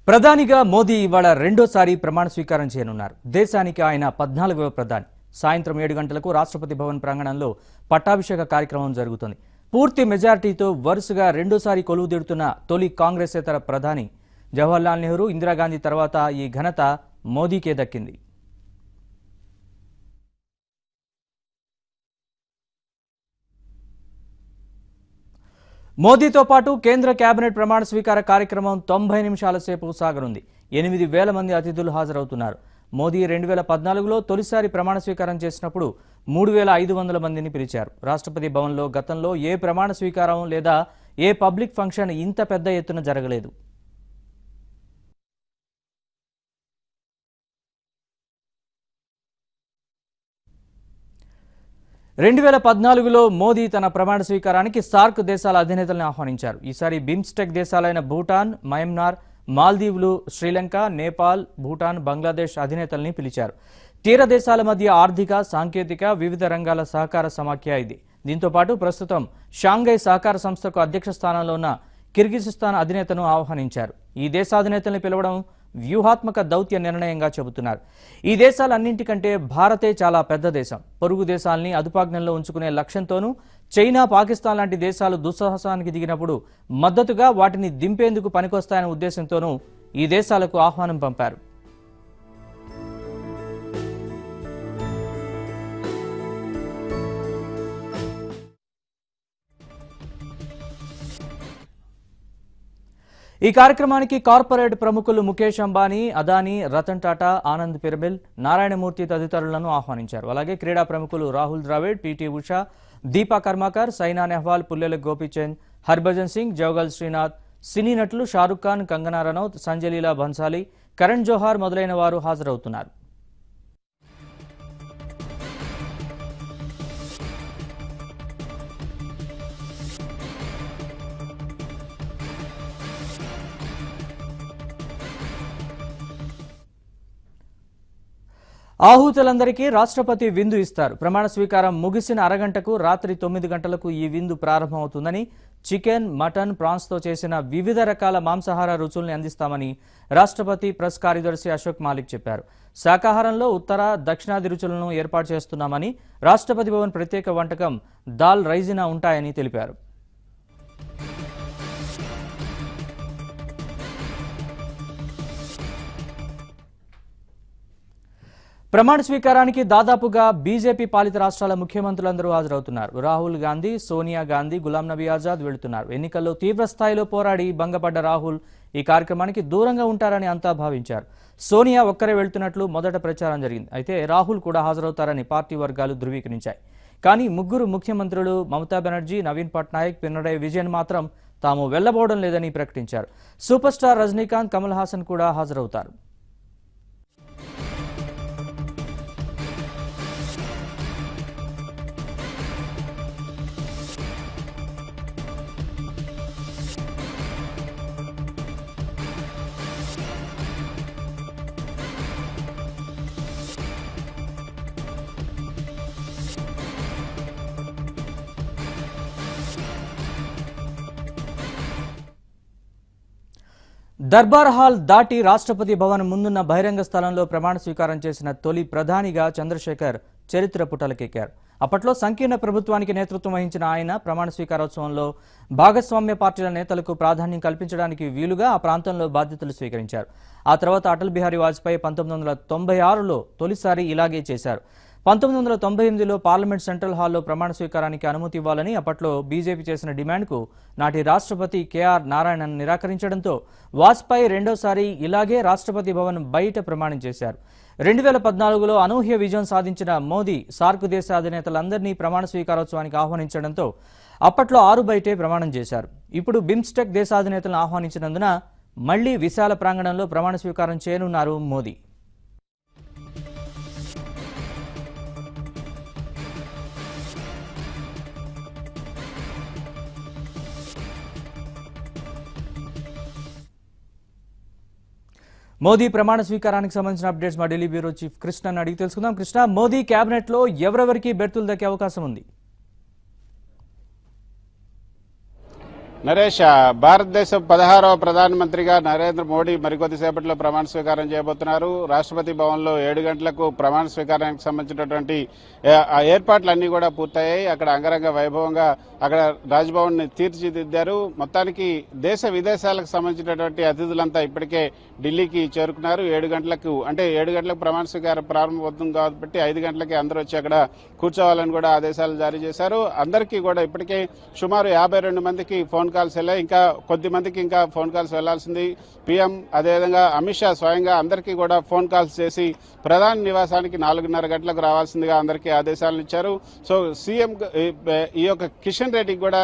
ప్రధానిగా మోదీ ఇవాళ రెండోసారి ప్రమాణ స్వీకారం చేయనున్నారు దేశానికి ఆయన పద్నాలుగవ ప్రధాని సాయంత్రం ఏడు గంటలకు రాష్ట్రపతి భవన్ ప్రాంగణంలో పట్టాభిషేక కార్యక్రమం జరుగుతుంది పూర్తి మెజారిటీతో వరుసగా రెండోసారి కొలువుదీడుతున్న తొలి కాంగ్రెసేతర ప్రధాని జవహర్లాల్ నెహ్రూ ఇందిరాగాంధీ తర్వాత ఈ ఘనత మోదీకే దక్కింది మోదీతో పాటు కేంద్ర కేబినెట్ ప్రమాణ స్వీకార కార్యక్రమం తొంభై నిమిషాల సేపు సాగనుంది ఎనిమిది వేల మంది అతిథులు హాజరవుతున్నారు మోదీ రెండు వేల పద్నాలుగులో తొలిసారి ప్రమాణ స్వీకారం చేసినప్పుడు మూడు వేల ఐదు వందల మందిని పిలిచారు రాష్ట్రపతి భవన్లో గతంలో ఏ ప్రమాణ స్వీకారం లేదా ఏ పబ్లిక్ ఫంక్షన్ ఇంత పెద్ద ఎత్తున జరగలేదు రెండు వేల పద్నాలుగులో మోదీ తన ప్రమాణ స్వీకారానికి సార్క్ దేశాల అధినేతలను ఆహ్వానించారు ఈసారి బిమ్స్టెక్ దేశాలైన భూటాన్ మయన్మార్ మాల్దీవులు శ్రీలంక నేపాల్ భూటాన్ బంగ్లాదేశ్ అధినేతల్ని పిలిచారు తీర దేశాల మధ్య ఆర్థిక సాంకేతిక వివిధ రంగాల సహకార సమాఖ్య ఇది దీంతో పాటు ప్రస్తుతం షాంఘై సహకార సంస్థకు అధ్యక్ష స్థానంలో ఉన్న కిర్గిజిస్తాన్ అధినేతను ఆహ్వానించారు ఈ దేశాధినేతల్ని పిలవడం వ్యూహాత్మక దౌత్య నిర్ణయంగా చెబుతున్నారు ఈ దేశాలన్నింటికంటే భారతే చాలా పెద్ద దేశం పొరుగు దేశాల్ని అదుపాజ్ఞంలో ఉంచుకునే లక్ష్యంతోనూ చైనా పాకిస్తాన్ లాంటి దేశాలు దుస్సాహసానికి దిగినప్పుడు మద్దతుగా వాటిని దింపేందుకు పనికొస్తాయనే ఉద్దేశంతోనూ ఈ దేశాలకు ఆహ్వానం పంపారు ఈ కార్యక్రమానికి కార్పొరేట్ ప్రముఖులు ముఖేష్ అంబానీ అదానీ రతన్ టాటా ఆనంద్ పిరమిల్ నారాయణమూర్తి తదితరులను ఆహ్వానించారు అలాగే క్రీడా ప్రముఖులు రాహుల్ ద్రావిడ్ పీటీ ఉషా దీపా కర్మాకర్ సైనా నెహ్వాల్ పుల్లెల గోపీచంద్ హర్భజన్ సింగ్ జవగల్ శ్రీనాథ్ సినీ నటులు షారుఖ్ ఖాన్ కంగనా రనౌత్ సంజలీలా బన్సాలి కరణ్ జోహార్ మొదలైన వారు హాజరవుతున్నారు ఆహూతులందరికీ రాష్ట్రపతి విందు ఇస్తారు ప్రమాణ స్వీకారం ముగిసిన అరగంటకు రాత్రి తొమ్మిది గంటలకు ఈ విందు ప్రారంభమవుతుందని చికెన్ మటన్ ప్రాన్స్తో చేసిన వివిధ రకాల మాంసాహార రుచుల్ని అందిస్తామని రాష్ట్రపతి ప్రెస్ కార్యదర్శి అశోక్ మాలిక్ చెప్పారు శాకాహారంలో ఉత్తర దక్షిణాది రుచులను ఏర్పాటు చేస్తున్నామని రాష్ట్రపతి భవన్ ప్రత్యేక వంటకం దాల్ రైజినా ఉంటాయని తెలిపారు ప్రమాణ స్వీకారానికి దాదాపుగా బీజేపీ పాలిత రాష్ట్రాల ముఖ్యమంత్రులందరూ హాజరవుతున్నారు రాహుల్ గాంధీ సోనియా గాంధీ గులాం నబీ ఆజాద్ వెళుతున్నారు ఎన్నికల్లో తీవ్ర స్థాయిలో పోరాడి భంగపడ్డ రాహుల్ ఈ కార్యక్రమానికి దూరంగా ఉంటారని అంతా భావించారు సోనియా ఒక్కరే వెళ్తున్నట్లు మొదట ప్రచారం జరిగింది అయితే రాహుల్ కూడా హాజరవుతారని పార్టీ వర్గాలు ధృవీకరించాయి కానీ ముగ్గురు ముఖ్యమంత్రులు మమతా బెనర్జీ నవీన్ పట్నాయక్ పినరయ్ విజయన్ మాత్రం తాము వెళ్లబోవడం లేదని ప్రకటించారు సూపర్ స్టార్ రజనీకాంత్ కమల్ హాసన్ కూడా హాజరవుతారు దర్బార్ హాల్ దాటి రాష్ట్రపతి భవన్ ముందున్న బహిరంగ స్థలంలో ప్రమాణ స్వీకారం చేసిన తొలి ప్రధానిగా చంద్రశేఖర్ చరిత్ర పుటలకెక్కారు అప్పట్లో సంకీర్ణ ప్రభుత్వానికి నేతృత్వం వహించిన ఆయన ప్రమాణ స్వీకారోత్సవంలో భాగస్వామ్య పార్టీల నేతలకు ప్రాధాన్యం కల్పించడానికి వీలుగా ఆ ప్రాంతంలో బాధ్యతలు స్వీకరించారు ఆ తర్వాత అటల్ బిహారీ వాజ్పేయి పంతొమ్మిది వందల తొంభై ఆరులో తొలిసారి ఇలాగే చేశారు పంతొమ్మిది వందల తొంభై ఎనిమిదిలో పార్లమెంట్ సెంట్రల్ హాల్లో ప్రమాణ స్వీకారానికి అనుమతి ఇవ్వాలని అప్పట్లో బీజేపీ చేసిన డిమాండ్కు నాటి రాష్ట్రపతి కేఆర్ నారాయణన్ నిరాకరించడంతో వాజ్పేయి రెండోసారి ఇలాగే రాష్ట్రపతి భవన్ బయట ప్రమాణం చేశారు రెండు వేల పద్నాలుగులో అనూహ్య విజయం సాధించిన మోదీ సార్క్ దేశ అధినేతలందరినీ ప్రమాణ స్వీకారోత్సవానికి ఆహ్వానించడంతో అప్పట్లో ఆరు బయటే ప్రమాణం చేశారు ఇప్పుడు బిమ్స్టెక్ దేశాధినేతలను ఆహ్వానించినందున మళ్లీ విశాల ప్రాంగణంలో ప్రమాణ స్వీకారం చేయనున్నారు మోదీ మోదీ ప్రమాణ స్వీకారానికి సంబంధించిన అప్డేట్స్ మా ఢిల్లీ బ్యూరో చీఫ్ కృష్ణని అడిగి తెలుసుకుందాం కృష్ణ మోదీ కేబినెట్ లో ఎవరెవరికి బెర్తులు దక్కే అవకాశం ఉంది నరేష్ ఆ, భారతదేశం పదహారవ ప్రధానమంత్రిగా నరేంద్ర మోడీ మరికొద్దిసేపట్లో ప్రమాణ స్వీకారం చేయబోతున్నారు రాష్ట్రపతి భవన్లో ఏడు గంటలకు ప్రమాణ స్వీకారానికి సంబంధించినటువంటి ఏ, ఆ ఏర్పాట్లన్నీ కూడా పూర్తయ్యాయి అక్కడ అంగరంగ వైభవంగా అక్కడ రాజ్భవన్ ని తీర్చిదిద్దారు మొత్తానికి దేశ విదేశాలకు సంబంధించినటువంటి అతిథులంతా ఇప్పటికే ఢిల్లీకి చేరుకున్నారు ఏడు గంటలకు అంటే ఏడు గంటలకు ప్రమాణ స్వీకారం ప్రారంభమవుతుంది కాబట్టి ఐదు గంటలకి అందరూ వచ్చి అక్కడ కూర్చోవాలని కూడా ఆదేశాలు జారీ చేశారు అందరికీ కూడా ఇప్పటికే సుమారు యాభై రెండు మందికి ఫోన్ కాల్స్ వెళ్ళాయి ఇంకా కొద్ది మందికి ఇంకా ఫోన్ కాల్స్ వెళ్లాల్సింది పీఎం అదేవిధంగా అమిత్ షా స్వయంగా అందరికీ కూడా ఫోన్ కాల్స్ చేసి ప్రధాని నివాసానికి నాలుగున్నర గంటలకు రావాల్సిందిగా అందరికీ ఆదేశాలను ఇచ్చారు సో సీఎం గ- ఈ- ఈ యొక్క కిషన్ రెడ్డికి కూడా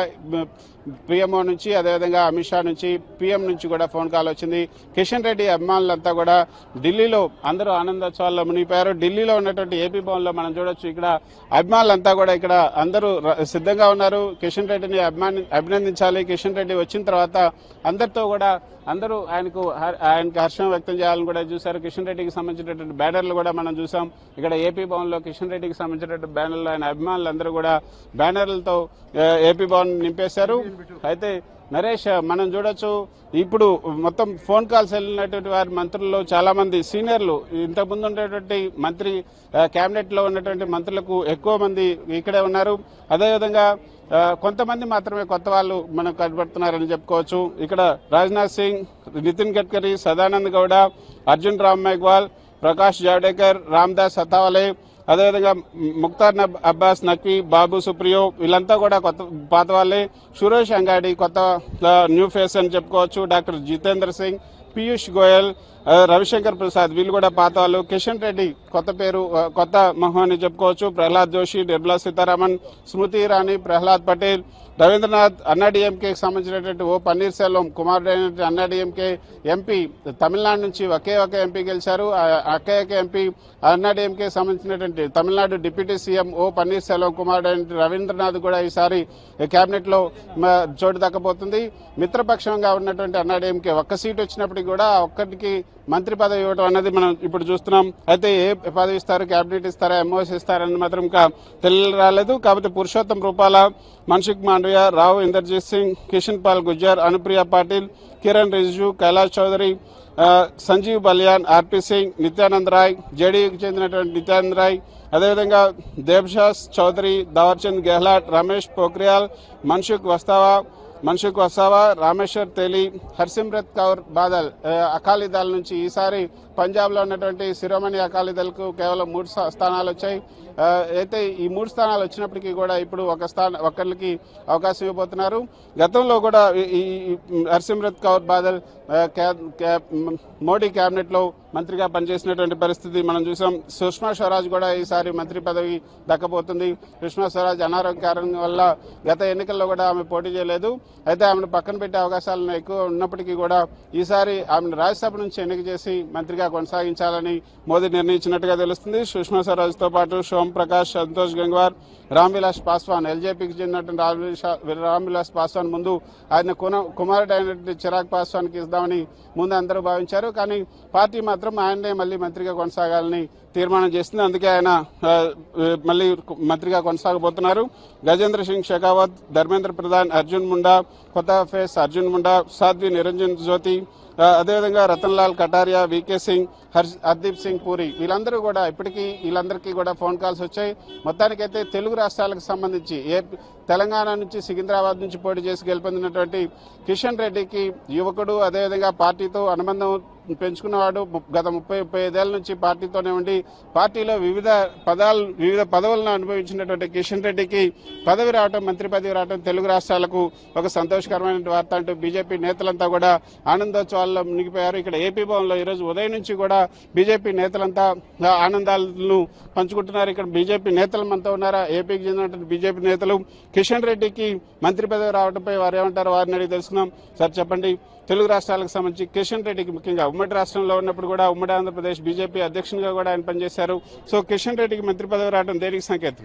పిఎంఓ నుంచి అదేవిధంగా అమిత్ షా నుంచి పీఎం నుంచి కూడా ఫోన్ కాల్ వచ్చింది కిషన్ రెడ్డి అభిమానులంతా కూడా ఢిల్లీలో అందరూ ఆనందోత్సవాల్లో మునిగిపోయారు ఢిల్లీలో ఉన్నటువంటి ఏపీ భవన్లో మనం చూడొచ్చు ఇక్కడ అభిమానులంతా కూడా ఇక్కడ అందరూ ర- సిద్ధంగా ఉన్నారు కిషన్ రెడ్డిని అభిమాని అభినందించాలి కిషన్ రెడ్డి వచ్చిన తర్వాత అందరితో కూడా అందరూ ఆయనకు హ- ఆయనకు హర్షం వ్యక్తం చేయాలని కూడా చూశారు కిషన్ రెడ్డికి సంబంధించినటువంటి బ్యానర్లు కూడా మనం చూసాం ఇక్కడ ఏపీ భవన్ లో కిషన్ రెడ్డికి సంబంధించినటువంటి బ్యానర్లు ఆయన అభిమానులు అందరూ కూడా బ్యానర్లతో ఆ, ఏపీ భవన్ నింపేశారు అయితే నరేష్ మనం చూడొచ్చు ఇప్పుడు మొత్తం ఫోన్ కాల్స్ వెళ్ళినటువంటి వారి మంత్రుల్లో చాలా మంది సీనియర్లు ఇంతకుముందు ఉండేటువంటి మంత్రి కేబినెట్ లో ఉన్నటువంటి మంత్రులకు ఎక్కువ మంది ఇక్కడే ఉన్నారు అదేవిధంగా ఆ, కొంతమంది మాత్రమే కొత్త వాళ్ళు మనకు కనబడుతున్నారని చెప్పుకోవచ్చు ఇక్కడ రాజ్నాథ్ సింగ్ నితిన్ గడ్కరీ సదానంద్ గౌడ అర్జున్ రామ్ మేఘ్వాల్ ప్రకాష్ జావడేకర్ రామ్దాస్ అతావలే అదేవిధంగా ముక్తార్ నబ్ అబ్బాస్ నక్వీ బాబు సుప్రియో వీళ్ళంతా కూడా కొత్త పాత వాళ్ళే సురేష్ అంగాడి కొత్త ఆ, న్యూ ఫేస్ అని చెప్పుకోవచ్చు డాక్టర్ జితేంద్ర సింగ్ పీయూష్ గోయల్ ఆ, రవిశంకర్ ప్రసాద్ వీళ్ళు కూడా పాత వాళ్ళు కిషన్ రెడ్డి కొత్త పేరు ఆ, కొత్త మొహం అని చెప్పుకోవచ్చు ప్రహ్లాద్ జోషి నిర్మలా సీతారామన్ స్మృతి ఇరానీ ప్రహ్లాద్ పటేల్ రవీంద్రనాథ్ అన్నాడీఎంకేకి సంబంధించినటువంటి ఓ పన్నీర్ సెల్వం కుమారుడైనటువంటి అన్నాడీఎంకే ఎంపీ తమిళనాడు నుంచి ఒకే ఒక ఎంపీ గెలిచారు ఆ ఒకే ఒక ఎంపీ అన్నాడీఎంకే సంబంధించినటువంటి Tamil Nadu deputy CM O Panneer Selvam కుమారుడైన రవీంద్రనాథ్ కూడా ఈసారి కేబినెట్ లో మ- చోటు దక్కబోతుంది మిత్రపక్షంగా ఉన్నటువంటి అన్నాడీఎంకే ఒక్క సీట్ వచ్చినప్పటికీ కూడా ఆ ఒక్కటికి మంత్రి పదవి ఇవ్వడం అన్నది మనం ఇప్పుడు చూస్తున్నాం అయితే ఏ పదవి ఇస్తారు కేబినెట్ ఇస్తారా ఎంఓఎస్ ఇస్తారని మాత్రం ఇంకా తెలియ రాలేదు కాబట్టి పురుషోత్తం రూపాల మన్సుఖ్ మాండవియా రావు ఇందర్జీత్ సింగ్ కిషన్ పాల్ గుజ్జర్ అనుప్రియ పాటిల్ కిరణ్ రిజిజు కైలాష్ చౌదరి ఆ, సంజీవ్ బలియాన్ ఆర్పి సింగ్ నిత్యానంద్ రాయ్ జేడీయూకి చెందినటువంటి నిత్యానంద్ రాయ్ అదేవిధంగా దేబ్షాస్ చౌదరి దావర్చంద్ గెహ్లాట్ రమేష్ పోఖ్రియాల్ మన్సుఖ్ వస్తావా మన్సుఖ్ వసావా రామేశ్వర్ తేలి హర్సిమ్రత్ కౌర్ బాదల్ ఆ, అకాలీదళ్ నుంచి ఈసారి పంజాబ్ లో ఉన్నటువంటి శిరోమణి అకాలీదళ్కు కేవలం మూడు స్థా- స్థానాలు వచ్చాయి ఆ, అయితే ఈ మూడు స్థానాలు వచ్చినప్పటికీ కూడా ఇప్పుడు ఒక స్థానం ఒకరికి అవకాశం ఇవ్వబోతున్నారు గతంలో కూడా ఈ- ఈ ఈ హర్సిమ్రత్ కౌర్ బాదల్ ఆ, క్యా- క్యా- మ్, మోడీ కేబినెట్ లో మంత్రిగా పనిచేసినటువంటి పరిస్థితి మనం చూసాం సుష్మా స్వరాజ్ కూడా ఈసారి మంత్రి పదవి దక్కబోతుంది సుష్మా స్వరాజ్ అనారోగ్య కారణం వల్ల గత ఎన్నికల్లో కూడా ఆమె పోటీ చేయలేదు అయితే ఆమెను పక్కన పెట్టే అవకాశాలు ఎక్కువ ఉన్నప్పటికీ కూడా ఈసారి ఆమెను రాజ్యసభ నుంచి ఎన్నిక చేసి మంత్రిగా కొనసాగించాలని మోదీ నిర్ణయించినట్టుగా తెలుస్తుంది సుష్మా స్వరాజ్ తో పాటు సోమ్ ప్రకాష్ సంతోష్ గంగ్వార్ రామ్ విలాస్ పాస్వాన్ ఎల్జేపీకి చెందినటువంటి రామ్ విలాస్- రామ్ విలాస్ పాస్వాన్ ముందు ఆయన కున- కుమారుడు అయినటువంటి చిరాగ్ పాస్వాన్కి ఇద్దామని ముందు అందరూ భావించారు కానీ పార్టీ మాత్రం ఆయన్నే మళ్ళీ మంత్రిగా కొనసాగాలని తీర్మానం చేసింది అందుకే ఆయన ఆ, మళ్ళీ మంత్రిగా కొనసాగబోతున్నారు గజేంద్ర సింగ్ షెకావత్ ధర్మేంద్ర ప్రధాన్ అర్జున్ ముండా కొత్త ఫేస్ అర్జున్ ముండా సాధ్వి నిరంజన్ జ్యోతి ఆ, అదేవిధంగా రతన్ లాల్ కటారియా వికే సింగ్ హర్ష్ హర్దీప్ సింగ్ పూరి వీళ్ళందరూ కూడా ఇప్పటికీ వీళ్ళందరికీ కూడా ఫోన్ కాల్స్ వచ్చాయి మొత్తానికైతే తెలుగు రాష్ట్రాలకు సంబంధించి ఏ తెలంగాణ నుంచి సికింద్రాబాద్ నుంచి పోటీ చేసి గెలుపొందినటువంటి కిషన్ రెడ్డికి యువకుడు అదేవిధంగా పార్టీతో అనుబంధం పెంచుకున్నవాడు ము- గత ముప్పై ముప్పై ఐదేళ్ల నుంచి పార్టీతోనే ఉండి పార్టీలో వివిధ పదాలు వివిధ పదవులను అనుభవించినటువంటి కిషన్ రెడ్డికి పదవి రావటం మంత్రి పదవి రావటం తెలుగు రాష్ట్రాలకు ఒక సంతోషకరమైన వార్త అంటూ బీజేపీ నేతలంతా కూడా ఆనందోత్సవాల్లో మునిగిపోయారు ఇక్కడ ఏపీ భవన్లో ఈ రోజు ఉదయం నుంచి కూడా బీజేపీ నేతలంతా ఆ ఆనందాలను పంచుకుంటున్నారు ఇక్కడ బీజేపీ నేతలు మనతో ఉన్నారా ఏపీకి చెందినటువంటి బీజేపీ నేతలు కిషన్ రెడ్డికి మంత్రి పదవి రావడంపై వారు ఏమంటారు వారిని అడిగి తెలుసుకుందాం సార్ చెప్పండి తెలుగు రాష్ట్రాలకు సంబంధించి కిషన్ రెడ్డికి ముఖ్యంగా ఉమ్మడి రాష్ట్రంలో ఉన్నప్పుడు కూడా ఉమ్మడి ఆంధ్రప్రదేశ్ బీజేపీ అధ్యక్షునిగా కూడా ఆయన పనిచేశారు సో కిషన్ రెడ్డికి మంత్రి పదవి రావడం దేనికి సంకేతం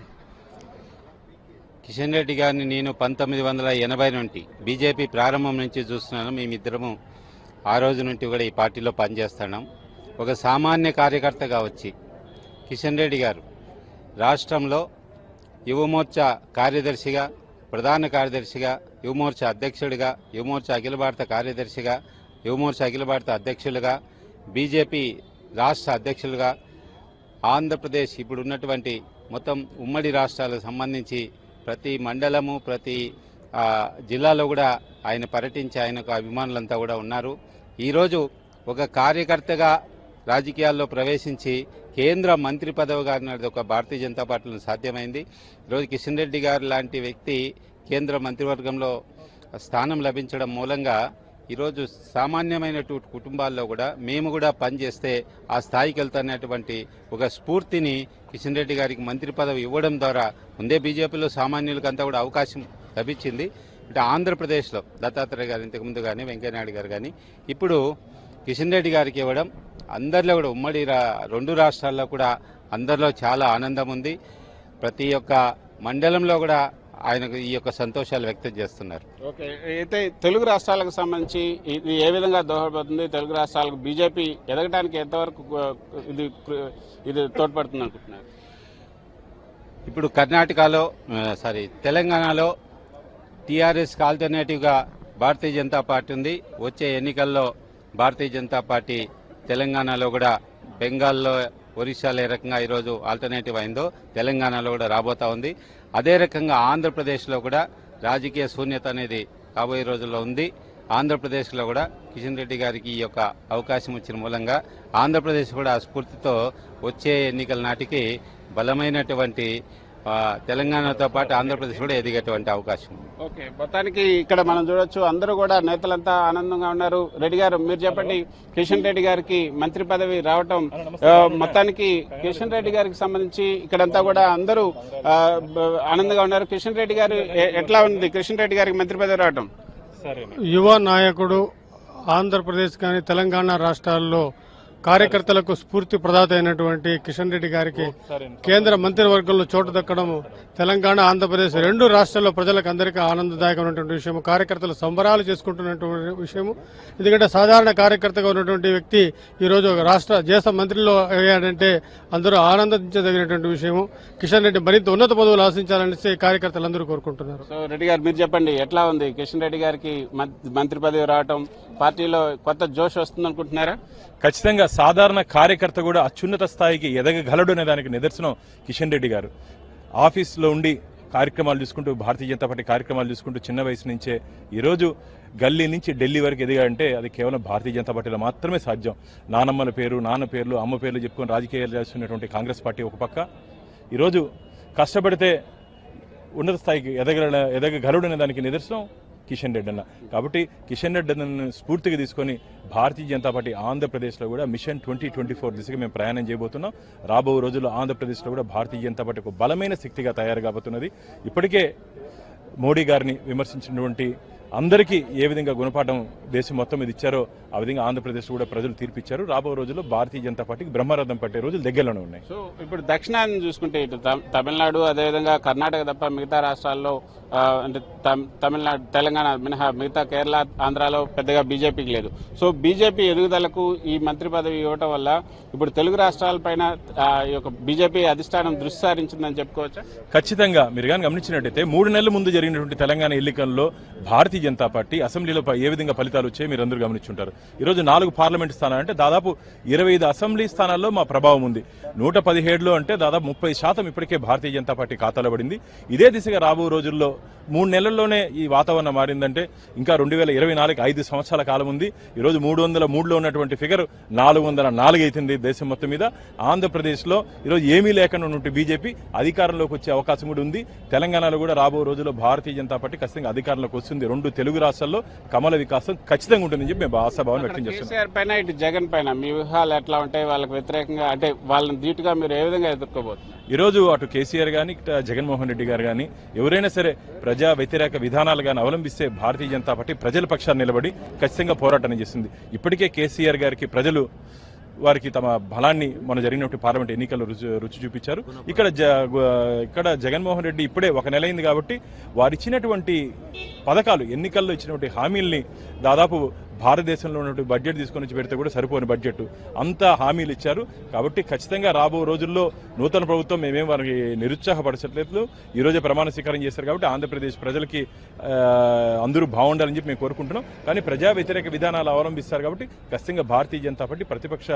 కిషన్ రెడ్డి గారిని నేను పంతొమ్మిది వందల ఎనభై నుండి బీజేపీ ప్రారంభం నుంచి చూస్తున్నాను మేమిద్దరము ఆ రోజు నుండి కూడా ఈ పార్టీలో పనిచేస్తున్నాం ఒక సామాన్య కార్యకర్తగా వచ్చి కిషన్ రెడ్డి గారు రాష్ట్రంలో యువమోర్చా కార్యదర్శిగా ప్రధాన కార్యదర్శిగా యువమోర్చా అధ్యక్షుడిగా యువమోర్చా అఖిల భారత కార్యదర్శిగా యువమోర్చా అఖిల భారత అధ్యక్షులుగా బీజేపీ రాష్ట్ర అధ్యక్షులుగా ఆంధ్రప్రదేశ్ ఇప్పుడు ఉన్నటువంటి మొత్తం ఉమ్మడి రాష్ట్రాలకు సంబంధించి ప్రతి మండలము ప్రతి ఆ, జిల్లాలో కూడా ఆయన పర్యటించి ఆయనకు అభిమానులంతా కూడా ఉన్నారు ఈరోజు ఒక కార్యకర్తగా రాజకీయాల్లో ప్రవేశించి కేంద్ర మంత్రి పదవి గారినది ఒక భారతీయ జనతా పార్టీలో సాధ్యమైంది ఈరోజు కిషన్ రెడ్డి గారు లాంటి వ్యక్తి కేంద్ర మంత్రివర్గంలో స్థానం లభించడం మూలంగా ఈరోజు సామాన్యమైనటువంటి కుటుంబాల్లో కూడా మేము కూడా పనిచేస్తే ఆ స్థాయికి వెళ్తున్నటువంటి ఒక స్ఫూర్తిని కిషన్ రెడ్డి గారికి మంత్రి పదవి ఇవ్వడం ద్వారా ముందే బీజేపీలో సామాన్యులకంతా కూడా అవకాశం లభించింది ఇటు ఆంధ్రప్రదేశ్లో దత్తాత్రేయ గారు ఇంతకుముందు కానీ వెంకయ్యనాయుడు గారు కానీ ఇప్పుడు కిషన్ రెడ్డి గారికి ఇవ్వడం అందరిలో కూడా ఉమ్మడి రా- రెండు రాష్ట్రాల్లో కూడా అందరిలో చాలా ఆనందం ఉంది ప్రతి ఒక్క మండలంలో కూడా ఆయనకు ఈ యొక్క సంతోషాలు వ్యక్తం చేస్తున్నారు ఓకే అయితే తెలుగు రాష్ట్రాలకు సంబంధించి ఇది ఏ విధంగా దోహదపడుతుంది తెలుగు రాష్ట్రాలకు బీజేపీ ఎదగడానికి ఎంతవరకు ఆ, ఇది ఇది తోడ్పడుతుంది అనుకుంటున్నారు ఇప్పుడు కర్ణాటకలో ఆ, సారీ తెలంగాణలో టీఆర్ఎస్కి ఆల్టర్నేటివ్గా భారతీయ జనతా పార్టీ ఉంది వచ్చే ఎన్నికల్లో భారతీయ జనతా పార్టీ తెలంగాణలో కూడా బెంగాల్లో ఒరిస్సాలో ఏ రకంగా ఈరోజు ఆల్టర్నేటివ్ అయిందో తెలంగాణలో కూడా రాబోతా ఉంది అదే రకంగా ఆంధ్రప్రదేశ్లో కూడా రాజకీయ శూన్యత అనేది రాబోయే రోజుల్లో ఉంది ఆంధ్రప్రదేశ్లో కూడా కిషన్ రెడ్డి గారికి ఈ యొక్క అవకాశం వచ్చిన మూలంగా ఆంధ్రప్రదేశ్ కూడా ఆ స్ఫూర్తితో వచ్చే ఎన్నికల నాటికి బలమైనటువంటి ఆ, తెలంగాణతో పాటు ఆంధ్రప్రదేశ్ కూడా ఎదిగేటువంటి అవకాశం ఉంది ఓకే మొత్తానికి ఇక్కడ మనం చూడొచ్చు అందరూ కూడా నేతలంతా ఆనందంగా ఉన్నారు రెడ్డి గారు మీరు చెప్పండి కిషన్ రెడ్డి గారికి మంత్రి పదవి రావటం ఆ, మొత్తానికి కిషన్ రెడ్డి గారికి సంబంధించి ఇక్కడంతా కూడా అందరూ ఆ, బ- ఆనందంగా ఉన్నారు కిషన్ రెడ్డి గారు ఎ- ఎట్లా ఉంది కిషన్ రెడ్డి గారికి మంత్రి పదవి రావటం యువ నాయకుడు ఆంధ్రప్రదేశ్ కానీ తెలంగాణ రాష్ట్రాల్లో కార్యకర్తలకు స్ఫూర్తి ప్రదాత అయినటువంటి కిషన్ రెడ్డి గారికి కేంద్ర మంత్రివర్గంలో చోటు దక్కడం తెలంగాణ ఆంధ్రప్రదేశ్ రెండు రాష్ట్రాల్లో ప్రజలకు అందరికీ ఆనందదాయకమైనటువంటి విషయం కార్యకర్తలు సంబరాలు చేసుకుంటున్నటువంటి విషయము ఎందుకంటే సాధారణ కార్యకర్తగా ఉన్నటువంటి వ్యక్తి ఈరోజు ఒక రాష్ట్ర దేశ మంత్రిలో అయ్యాడంటే అందరూ ఆనందించదగినటువంటి విషయము కిషన్ రెడ్డి మరింత ఉన్నత పదవులు ఆశించాలనేసి కార్యకర్తలు అందరూ కోరుకుంటున్నారు సో రెడ్డి గారు మీరు చెప్పండి ఎట్లా ఉంది కిషన్ రెడ్డి గారికి మం- మంత్రి పదవి రావటం పార్టీలో కొత్త జోష్ వస్తుంది అనుకుంటున్నారా ఖచ్చితంగా సాధారణ కార్యకర్త కూడా అత్యున్నత స్థాయికి ఎదగగలడు అనే దానికి నిదర్శనం కిషన్ రెడ్డి గారు ఆఫీస్లో ఉండి కార్యక్రమాలు చూసుకుంటూ భారతీయ జనతా పార్టీ కార్యక్రమాలు చూసుకుంటూ చిన్న వయసు నుంచే ఈరోజు గల్లీ నుంచి ఢిల్లీ వరకు ఎదిగాడంటే అది కేవలం భారతీయ జనతా పార్టీలో మాత్రమే సాధ్యం నానమ్మల పేరు నాన్న పేర్లు అమ్మ పేర్లు చెప్పుకొని రాజకీయాలు చేస్తున్నటువంటి కాంగ్రెస్ పార్టీ ఒక పక్క ఈరోజు కష్టపడితే ఉన్నత స్థాయికి ఎదగల ఎదగగలడు అనే దానికి నిదర్శనం కిషన్ రెడ్డి అన్న కాబట్టి కిషన్ రెడ్డి అన్నను స్ఫూర్తిగా తీసుకొని భారతీయ జనతా పార్టీ ఆంధ్రప్రదేశ్లో కూడా మిషన్ ట్వంటీ ట్వంటీ ఫోర్ దిశగా మేము ప్రయాణం చేయబోతున్నాం రాబో రోజుల్లో ఆంధ్రప్రదేశ్లో కూడా భారతీయ జనతా పార్టీ ఒక బలమైన శక్తిగా తయారు కాబోతున్నది ఇప్పటికే మోడీ గారిని విమర్శించినటువంటి అందరికీ ఏ విధంగా గుణపాఠం దేశం మొత్తం మీద ఇచ్చారో ఆ విధంగా ఆంధ్రప్రదేశ్ కూడా ప్రజలు తీర్పిచ్చారు రాబో రోజుల్లో భారతీయ జనతా పార్టీకి బ్రహ్మరథం పట్టే రోజులు దగ్గరలోనే ఉన్నాయి సో ఇప్పుడు దక్షిణాన్ని చూసుకుంటే ఇటు తమ్- తమిళనాడు అదేవిధంగా కర్ణాటక తప్ప మిగతా రాష్ట్రాల్లో ఆ, అంటే తమ్- తమిళనాడు తెలంగాణ మినహా మిగతా కేరళ ఆంధ్రాలో పెద్దగా బీజేపీకి లేదు సో బీజేపీ ఎదుగుదలకు ఈ మంత్రి పదవి ఇవ్వటం వల్ల ఇప్పుడు తెలుగు రాష్ట్రాలపైన ఆ, ఈ యొక్క బీజేపీ అధిష్టానం దృష్టి సారించిందని చెప్పుకోవచ్చా ఖచ్చితంగా మీరు కానీ గమనించినట్టయితే మూడు నెలల ముందు జరిగినటువంటి తెలంగాణ ఎన్నికల్లో భారతీయ జనతా పార్టీ అసెంబ్లీలో ప- ఏ విధంగా ఫలితాలు వచ్చాయో మీరు అందరూ గమనించుంటారు ఈరోజు నాలుగు పార్లమెంట్ స్థానాలు అంటే దాదాపు ఇరవై ఐదు అసెంబ్లీ స్థానాల్లో మా ప్రభావం ఉంది నూట పదిహేడులో అంటే దాదాపు ముప్పై శాతం ఇప్పటికే భారతీయ జనతా పార్టీ ఖాతాలో పడింది ఇదే దిశగా రాబో రోజుల్లో మూడు నెలల్లోనే ఈ వాతావరణం మారిందంటే ఇంకా రెండు వేల ఇరవై నాలుగు ఐదు సంవత్సరాల కాలం ఉంది ఈరోజు మూడు వందల మూడులో ఉన్నటువంటి ఫిగర్ నాలుగు వందల నాలుగు అవుతుంది దేశం మొత్తం మీద ఆంధ్రప్రదేశ్లో ఈరోజు ఏమీ లేకుండా ఉన్నటువంటి బీజేపీ అధికారంలోకి వచ్చే అవకాశం కూడా ఉంది తెలంగాణలో కూడా రాబో రోజుల్లో భారతీయ జనతా పార్టీ ఖచ్చితంగా అధికారంలోకి వస్తుంది రెండు తెలుగు రాష్ట్రాల్లో కమల వికాసం ఖచ్చితంగా ఉంటుందని చెప్పి మేము ఆశాభావం వ్యక్తం చేస్తున్నాం కేసీఆర్ పైన ఇటు జగన్ పైన మీ వ్యూహాలు ఎట్లా ఉంటాయి వాళ్ళకి వ్యతిరేకంగా అంటే వాళ్ళని ధీటుగా మీరు ఏ విధంగా ఎదుర్కోబోతున్నారు ఈరోజు అటు కేసీఆర్ గాని ఇటు జగన్మోహన్ రెడ్డి గారు కానీ ఎవరైనా సరే ప్రజా వ్యతిరేక విధానాలు కానీ అవలంబిస్తే భారతీయ జనతా పార్టీ ప్రజల పక్షాన్ని నిలబడి ఖచ్చితంగా పోరాటం చేస్తుంది ఇప్పటికే కేసీఆర్ గారికి ప్రజలు వారికి తమ బలాన్ని మన జరిగినటువంటి పార్లమెంట్ ఎన్నికల్లో రుచి రుచి చూపించారు ఇక్కడ జ- ఇక్కడ జగన్మోహన్ రెడ్డి ఇప్పుడే ఒక నెల అయింది కాబట్టి వారు ఇచ్చినటువంటి పథకాలు ఎన్నికల్లో ఇచ్చినటువంటి హామీల్ని దాదాపు భారతదేశంలో ఉన్నటువంటి బడ్జెట్ తీసుకొని వచ్చి పెడితే కూడా సరిపోని బడ్జెట్ అంతా హామీలు ఇచ్చారు కాబట్టి ఖచ్చితంగా రాబో రోజుల్లో నూతన ప్రభుత్వం మేమేం వారికి నిరుత్సాహపరచట్లేదు ఈ రోజే ప్రమాణ స్వీకారం చేశారు కాబట్టి ఆంధ్రప్రదేశ్ ప్రజలకి ఆ, అందరూ బాగుండాలని చెప్పి మేము కోరుకుంటున్నాం కానీ ప్రజా వ్యతిరేక విధానాలు అవలంబిస్తారు కాబట్టి ఖచ్చితంగా భారతీయ జనతా పార్టీ ప్రతిపక్ష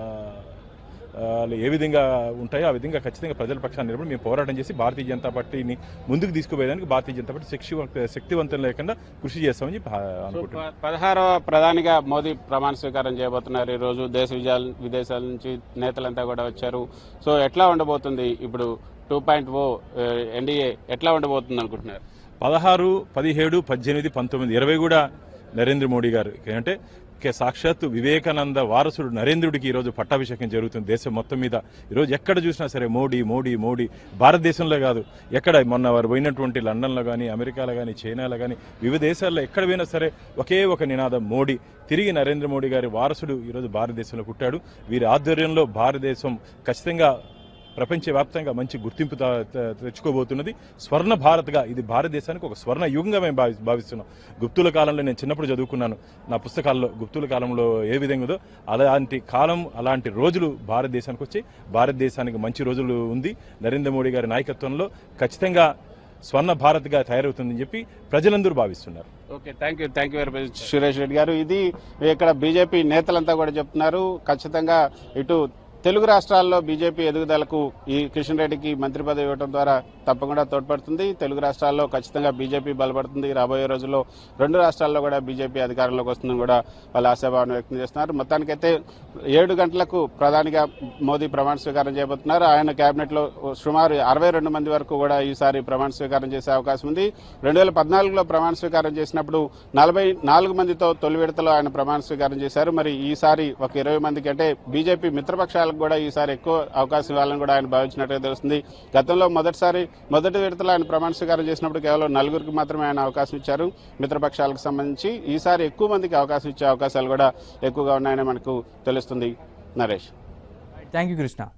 ఆ, ఏ విధంగా ఉంటాయో ఆ విధంగా ఖచ్చితంగా ప్రజల పక్షాన్ని నిలబడి మేము పోరాటం చేసి భారతీయ జనతా పార్టీని ముందుకు తీసుకుపోయేదానికి భారతీయ జనతా పార్టీ శక్తి శక్తివంతం లేకుండా కృషి చేస్తామని చెప్పి ఆ, అనుకుంటున్నాం ప- పదహారవ ప్రధానిగా మోదీ ప్రమాణ స్వీకారం చేయబోతున్నారు ఈ రోజు దేశ విజయాల విదేశాల నుంచి నేతలంతా కూడా వచ్చారు సో ఎట్లా ఉండబోతుంది ఇప్పుడు టూ పాయింట్ ఓ ఎన్డీఏ ఎట్లా ఉండబోతుంది అనుకుంటున్నారు పదహారు పదిహేడు పద్దెనిమిది పంతొమ్మిది ఇరవై కూడా నరేంద్ర మోడీ గారు అంటే కే- సాక్షాత్తు వివేకానంద వారసుడు నరేంద్రుడికి ఈరోజు పట్టాభిషేకం జరుగుతుంది దేశం మొత్తం మీద ఈరోజు ఎక్కడ చూసినా సరే మోడీ మోడీ మోడీ భారతదేశంలో కాదు ఎక్కడ మొన్న వారు పోయినటువంటి లండన్లో కానీ అమెరికాలో కానీ చైనాలో కానీ వివిధ దేశాల్లో ఎక్కడ పోయినా సరే ఒకే ఒక నినాదం మోడీ తిరిగి నరేంద్ర మోడీ గారి వారసుడు ఈరోజు భారతదేశంలో పుట్టాడు వీరి ఆధ్వర్యంలో భారతదేశం ఖచ్చితంగా ప్రపంచవ్యాప్తంగా మంచి గుర్తింపు తా- త- తెచ్చుకోబోతున్నది స్వర్ణ భారత్గా ఇది భారతదేశానికి ఒక స్వర్ణ యుగంగా మేము భావి భావిస్తున్నాం గుప్తుల కాలంలో నేను చిన్నప్పుడు చదువుకున్నాను నా పుస్తకాల్లో గుప్తుల కాలంలో ఏ విధంగా ఉందో అలాంటి కాలం అలాంటి రోజులు భారతదేశానికి వచ్చి భారతదేశానికి మంచి రోజులు ఉంది నరేంద్ర మోడీ గారి నాయకత్వంలో ఖచ్చితంగా స్వర్ణ భారత్గా తయారవుతుందని చెప్పి ప్రజలందరూ భావిస్తున్నారు okay thank you thank you very much Suresh Reddy garu ఇది ఇక్కడ బీజేపీ నేతలంతా కూడా చెప్తున్నారు ఖచ్చితంగా ఇటు తెలుగు రాష్ట్రాల్లో బీజేపీ ఎదుగుదలకు ఈ కిషన్ రెడ్డికి మంత్రి పదవి ఇవ్వడం ద్వారా తప్పకుండా తోడ్పడుతుంది తెలుగు రాష్ట్రాల్లో ఖచ్చితంగా బీజేపీ బలపడుతుంది రాబోయే రోజుల్లో రెండు రాష్ట్రాల్లో కూడా బీజేపీ అధికారంలోకి వస్తుందని కూడా వాళ్ళు ఆశాభావం వ్యక్తం చేస్తున్నారు మొత్తానికైతే ఏడు గంటలకు ప్రధానిగా మోదీ ప్రమాణ స్వీకారం చేయబోతున్నారు ఆయన కేబినెట్ లో సుమారు అరవై రెండు మంది వరకు కూడా ఈసారి ప్రమాణ స్వీకారం చేసే అవకాశం ఉంది రెండు వేల పద్నాలుగులో ప్రమాణ స్వీకారం చేసినప్పుడు నలభై నాలుగు మందితో తొలి విడతలో ఆయన ప్రమాణ స్వీకారం చేశారు మరి ఈసారి ఒక ఇరవై మందికి అంటే బీజేపీ మిత్రపక్షాలకు కూడా ఈసారి ఎక్కువ అవకాశం ఇవ్వాలని కూడా ఆయన భావించినట్టుగా తెలుస్తుంది గతంలో మొదటిసారి మొదటి విడతలో ఆయన ప్రమాణ స్వీకారం చేసినప్పుడు కేవలం నలుగురికి మాత్రమే ఆయన అవకాశం ఇచ్చారు మిత్రపక్షాలకు సంబంధించి ఈసారి ఎక్కువ మందికి అవకాశం ఇచ్చే అవకాశాలు కూడా ఎక్కువగా ఉన్నాయని మనకు తెలుస్తుంది నరేష్ థ్యాంక్ యూ కృష్ణ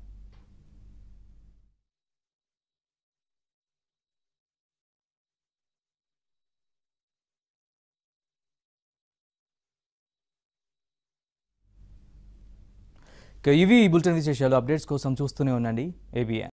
ఇక ఇవి ఈ బులెటిన్ విశేషాలు అప్డేట్స్ కోసం చూస్తూనే ఉండండి ఏబిఎన్